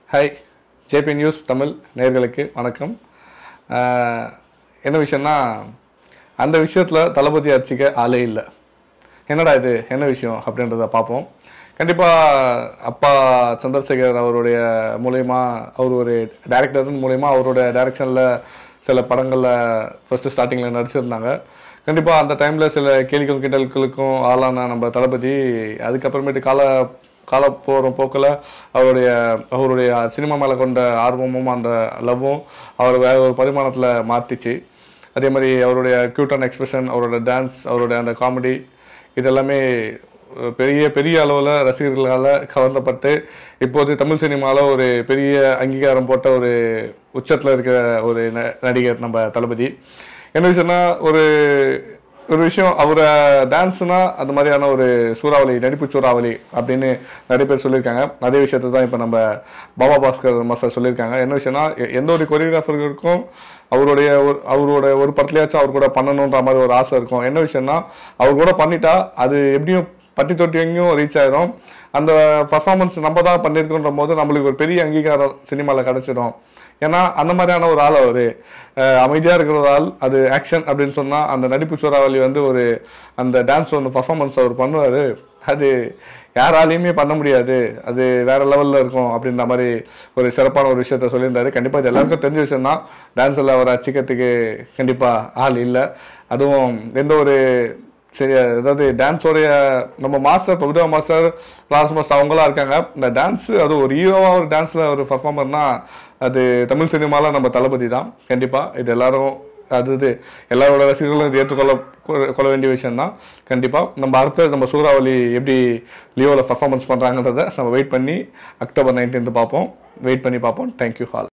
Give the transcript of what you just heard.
hi JP news Tamil நேயர்களுக்கு வணக்கம் ஆஹ் என்ன விஷயம்னா அந்த விஷயத்தில் தளபதி அடிச்சிக்க ஆளே இல்லை என்னடா இது என்ன விஷயம் அப்படின்றத பார்ப்போம் கண்டிப்பாக அப்பா சந்திரசேகர் அவருடைய மூலயமா அவர் ஒரு டேரக்டர் மூலயமா அவரோட டைரக்ஷனில் சில படங்களில் ஃபஸ்ட்டு ஸ்டார்டிங்கில் நடிச்சிருந்தாங்க கண்டிப்பாக அந்த டைமில் சில கேலிகள் கிண்டல்களுக்கும் ஆளான நம்ம தளபதி அதுக்கப்புறமேட்டு கால கால போகிற போக்கில் அவருடைய அவருடைய சினிமா மேலே கொண்ட ஆர்வமும் அந்த லவ்வும் அவர் வேற ஒரு பரிமாணத்தில் மாற்றிச்சு அதே மாதிரி அவருடைய க்யூட்டான எக்ஸ்பிரஷன் அவரோட டான்ஸ் அவருடைய அந்த காமெடி இதெல்லாமே அஹ், பெரிய பெரிய அளவில் ரசிகர்களால் கவர்ந்தப்பட்டு இப்போது தமிழ் சினிமாவில் ஒரு பெரிய அங்கீகாரம் போட்ட ஒரு உச்சத்தில் இருக்கிற ஒரு ந- நடிகர் நம்ம தளபதி என்ன விஷயம்னா ஒரு ஒரு விஷயம் அவரை டான்ஸ்னா அந்த மாதிரியான ஒரு சூறாவளி நடிப்பு சூறாவளி அப்படின்னு நிறைய பேர் சொல்லியிருக்காங்க அதே விஷயத்தை தான் இப்போ நம்ம பாபா பாஸ்கர் மாஸ்டர் சொல்லியிருக்காங்க என்ன விஷயம்னா எ- எந்த ஒரு கொரியோகிராஃபருக்கும் அவருடைய ஒரு அவரோட ஒரு படத்துலயாச்சும் அவர் கூட பண்ணணுன்ற மாதிரி ஒரு ஆசை இருக்கும் என்ன விஷயம்னா அவர் கூட பண்ணிட்டா அது எப்படியும் பட்டி தொட்டி எங்கேயும் ரீச் ஆயிரும் அந்த பர்ஃபார்மன்ஸ் நம்ம தான் பண்ணியிருக்கோன்ற போது நம்மளுக்கு ஒரு பெரிய அங்கீகாரம் சினிமாவில் கிடச்சிடும் ஏன்னா அந்த மாதிரியான ஒரு ஆள் அவர் அமைதியாக இருக்கிற ஒரு ஆள் அது ஆக்ஷன் அப்படின்னு சொன்னால் அந்த நடிப்பு சூறாவளி வந்து ஒரு அந்த டான்ஸ் ஒன்று பர்ஃபார்மன்ஸ் அவர் பண்ணுவார் அது யாராலையுமே பண்ண முடியாது அது வேற லெவலில் இருக்கும் அப்படின்ற மாதிரி ஒரு சிறப்பான ஒரு விஷயத்த சொல்லியிருந்தாரு கண்டிப்பாக இது எல்லாருக்கும் தெரிஞ்ச விஷயம் தான் டான்ஸில் அவர் அச்சிக்கிறதுக்கு கண்டிப்பாக ஆள் இல்லை அதுவும் எந்த ஒரு சரி அதாவது டான்ஸோடைய நம்ம மாஸ்டர் பிரபுதேவா மாஸ்டர் லாஸ் மாஸ்டர் அவங்களாம் இருக்காங்க இந்த டான்ஸ் அது ஒரு ஹீரோவாக ஒரு டான்ஸில் ஒரு பர்ஃபார்மர்னா அது தமிழ் சினிமாவில் நம்ம தளபதி தான் கண்டிப்பாக இது எல்லாரும் அது இது எல்லாரோட ரசிகர்களும் இது ஏற்றுக்கொள்ள கொ- கொள்ள வேண்டிய விஷயம் தான் கண்டிப்பாக நம்ம அடுத்த நம்ம சூறாவளி எப்படி லியோவில் பர்ஃபார்மன்ஸ் பண்ணுறாங்கன்றதை நம்ம வெயிட் பண்ணி அக்டோபர் நைன்டீன்த் பார்ப்போம் வெயிட் பண்ணி பார்ப்போம் தேங்க்யூ ஹால்